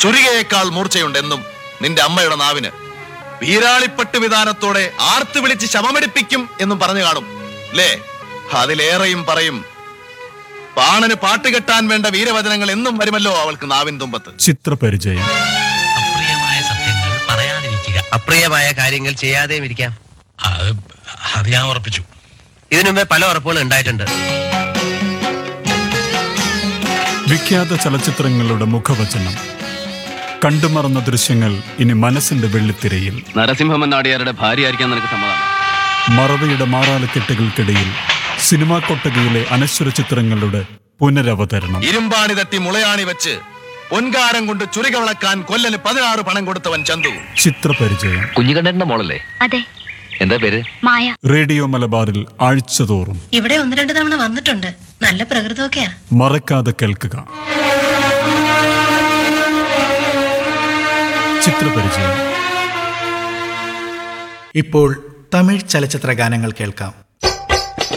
ചുരികയേക്കാൾ മൂർച്ചയുണ്ടെന്നും നിന്റെ അമ്മയുടെ നാവിന് വീരാളിപ്പട്ട് വിധാനത്തോടെ ആർത്ത് വിളിച്ച് ശമമെടുപ്പിക്കും എന്നും പറഞ്ഞു കാണും അല്ലേ അതിലേറെയും പറയും പാണന് പാട്ട് കെട്ടാൻ വേണ്ട വീരവചനങ്ങൾ എന്നും വരുമല്ലോ അവൾക്ക് നാവിൻ തുമ്പത്ത് ചിത്രപരിചയം അപ്രിയമായ സത്യങ്ങൾ പറയാതിരിക്കുക അപ്രിയമായ കാര്യങ്ങൾ ചെയ്യാതെയും ഇരിക്കാം അത് അത് ഞാൻ ഉറപ്പിച്ചു ഇതിനു മുമ്പേ പല ഉറപ്പുകളും ഉണ്ടായിട്ടുണ്ട് വിഖ്യാത ചലച്ചിത്രങ്ങളുടെ മുഖവചനം കണ്ടുമറന്ന ദൃശ്യങ്ങൾ ഇനി മനസ്സിന്റെ വെള്ളിത്തിരയിൽ നരസിംഹമൻ നാടിയാരുടെ ഭാര്യയായിരിക്കാൻ നിനക്ക് സമ്മതമാണ് മറവിയുടെ മാറാലക്കെട്ടുകൾക്കിടയിൽ സിനിമാ കൊട്ടകയിലെ അനശ്വര ചിത്രങ്ങളുടെ പുനരവതരണം ഇരുമ്പാണി തട്ടി മുളയാണി വെച്ച് പൊൻകാരം കൊണ്ട് ചുരിക വിളക്കാൻ കൊല്ലന് പതിനാറ് പണം കൊടുത്തവൻ ചന്തു ചിത്രപരിചയം കുഞ്ഞുകണ്ഠന്റെ മോളല്ലേ അതെ എന്താ പേര് മായ റേഡിയോ മലബാറിൽ ആഴ്ചതോറും ഇവിടെ ഒന്ന് രണ്ട് തവണ വന്നിട്ടുണ്ട് നല്ല പ്രകൃതമൊക്കെയാ മറക്കാതെ കേൾക്കുക ചിത്രപരിചയം ഇപ്പോൾ തമിഴ് ചലച്ചിത്ര ഗാനങ്ങൾ കേൾക്കാം